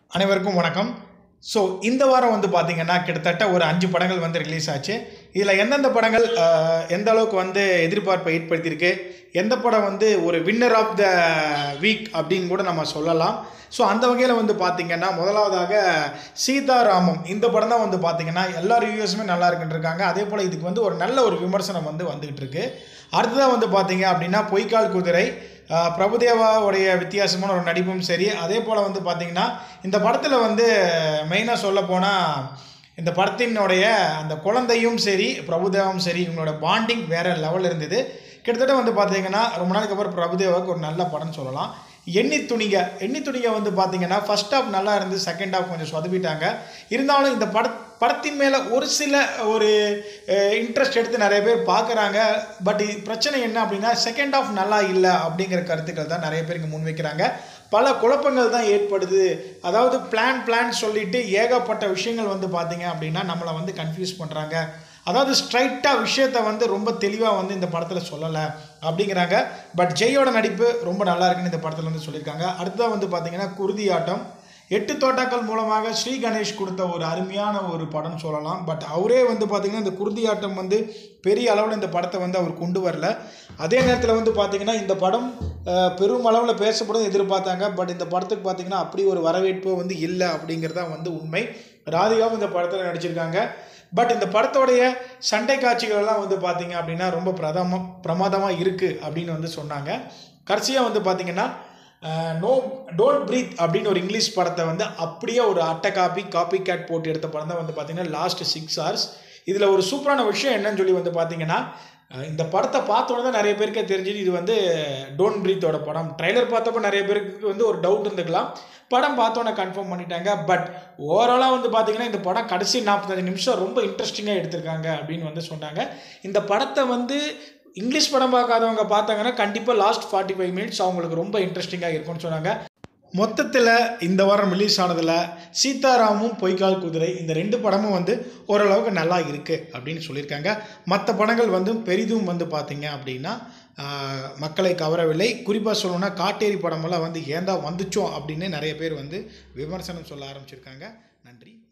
அனைவருக்கும் வணக்கம் ஸோ இந்த வாரம் வந்து பார்த்தீங்கன்னா கிட்டத்தட்ட ஒரு அஞ்சு படங்கள் வந்து ரிலீஸ் ஆச்சு இதில் எந்தெந்த படங்கள் அஹ், எந்த அளவுக்கு வந்து எதிர்பார்ப்பை ஏற்படுத்தியிருக்கு எந்த படம் வந்து ஒரு வின்னர் ஆஃப் த வீக் அப்படின்னு கூட நம்ம சொல்லலாம் ஸோ அந்த வகையில் வந்து பார்த்தீங்கன்னா முதலாவதாக சீதாராமம் இந்த படம் தான் வந்து பார்த்தீங்கன்னா எல்லா ரிவ்யூஸுமே நல்லா இருக்குன்னு இருக்காங்க அதே போல் இதுக்கு வந்து ஒரு நல்ல ஒரு விமர்சனம் வந்து வந்துகிட்டு இருக்கு அடுத்ததாக வந்து பார்த்தீங்க அப்படின்னா பொய்க்கால் குதிரை ஆஹ் பிரபுதேவாவுடைய வித்தியாசமான ஒரு நடிப்பும் சரி அதே போல் வந்து பார்த்தீங்கன்னா இந்த படத்தில் வந்து மெயினாக சொல்ல போனால் இந்த படத்தினுடைய அந்த குழந்தையும் சரி பிரபுதேவாவும் சரி இவங்களோட பாண்டிங் வேறு லெவல் இருந்தது கிட்டத்தட்ட வந்து பார்த்தீங்கன்னா ரொம்ப நாளைக்கு அப்புறம் பிரபுதேவாவுக்கு ஒரு நல்ல படம்னு சொல்லலாம் எண்ணி துணிக எண்ணி துணிக வந்து பார்த்தீங்கன்னா ஃபர்ஸ்ட் ஹாஃப் நல்லா இருந்து செகண்ட் ஹாஃப் கொஞ்சம் சொதப்பிட்டாங்க இருந்தாலும் இந்த பட படத்தின் மேலே ஒரு சில ஒரு இன்ட்ரெஸ்ட் எடுத்து நிறைய பேர் பார்க்குறாங்க பட் பிரச்சனை என்ன அப்படின்னா செகண்ட் ஹாஃப் நல்லா இல்லை அப்படிங்கிற கருத்துக்கள் தான் நிறைய பேர் இங்கே முன்வைக்கிறாங்க பல குழப்பங்கள் தான் ஏற்படுது அதாவது பிளான் பிளான் சொல்லிட்டு ஏகப்பட்ட விஷயங்கள் வந்து பார்த்தீங்க அப்படின்னா நம்மளை வந்து கன்ஃபியூஸ் பண்ணுறாங்க அதாவது ஸ்ட்ரைட்டாக விஷயத்தை வந்து ரொம்ப தெளிவாக வந்து இந்த படத்தில் சொல்லலை அப்படிங்கிறாங்க பட் ஜெயோட நடிப்பு ரொம்ப நல்லா இருக்குன்னு இந்த படத்தில் வந்து சொல்லியிருக்காங்க அடுத்ததாக வந்து பார்த்தீங்கன்னா குருதி ஆட்டம் எட்டு தோட்டாக்கள் மூலமாக ஸ்ரீ கணேஷ் கொடுத்த ஒரு அருமையான ஒரு படம் சொல்லலாம் பட் அவரே வந்து பார்த்திங்கன்னா இந்த குருதி ஆட்டம் வந்து பெரிய அளவில் இந்த படத்தை வந்து அவர் கொண்டு வரல அதே நேரத்தில் வந்து பார்த்திங்கன்னா இந்த படம் அஹ், பெரும் அளவில் பேசப்படும் எதிர்பார்த்தாங்க பட் இந்த படத்துக்கு பார்த்திங்கன்னா அப்படி ஒரு வரவேற்பு வந்து இல்லை அப்படிங்கிறதா வந்து உண்மை ராதிகாவும் இந்த படத்தில் நடிச்சிருக்காங்க பட் இந்த படத்தோடைய சண்டை காட்சிகள்லாம் வந்து பார்த்தீங்க அப்படின்னா ரொம்ப பிரதம பிரமாதமாக இருக்குது அப்படின்னு வந்து சொன்னாங்க கடைசியாக வந்து பார்த்தீங்கன்னா நோ டோன்ட் பிரீத் அப்படின்னு ஒரு இங்கிலீஷ் படத்தை வந்து அப்படியே ஒரு அட்டை காப்பி காப்பி கேட் போட்டு எடுத்த படம் தான் வந்து பார்த்தீங்கன்னா லாஸ்ட் சிக்ஸ் ஹவர்ஸ் இதில் ஒரு சூப்பரான விஷயம் என்னன்னு சொல்லி வந்து பார்த்தீங்கன்னா அஹ் இந்த படத்தை பார்த்தோன்னே தான் நிறைய பேருக்கே தெரிஞ்சுது இது வந்து டோன்ட் பிரீத்தோட படம் ட்ரைலர் பார்த்தப்போ நிறைய பேருக்கு வந்து ஒரு டவுட் இருந்துக்கலாம் படம் பார்த்தோன்னே கன்ஃபார்ம் பண்ணிட்டாங்க பட் ஓவராலாக வந்து பார்த்தீங்கன்னா இந்த படம் கடைசி நாற்பத்தஞ்சு நிமிஷம் ரொம்ப இன்ட்ரெஸ்டிங்காக எடுத்திருக்காங்க அப்படின்னு வந்து சொன்னாங்க இந்த படத்தை வந்து இங்கிலீஷ் படம் பார்க்காதவங்க பார்த்தாங்கன்னா கண்டிப்பாக லாஸ்ட் ஃபார்ட்டி ஃபைவ் மினிட்ஸ் அவங்களுக்கு ரொம்ப இன்ட்ரெஸ்டிங்காக இருக்கும்னு சொன்னாங்க மொத்தத்தில் இந்த வாரம் ரிலீஸ் ஆனதில் சீதாராமும் பொய்க்கால் குதிரை இந்த ரெண்டு படமும் வந்து ஓரளவுக்கு நல்லா இருக்குது அப்படின்னு சொல்லியிருக்காங்க மற்ற படங்கள் வந்து பெரிதும் வந்து பார்த்தீங்க அப்படின்னா ஆஹ், மக்களை கவரவில்லை குறிப்பாக சொல்லணும்னா காட்டேரி படமெல்லாம் வந்து ஏந்தா வந்துச்சோம் அப்படின்னு நிறைய பேர் வந்து விமர்சனம் சொல்ல ஆரம்பிச்சிருக்காங்க நன்றி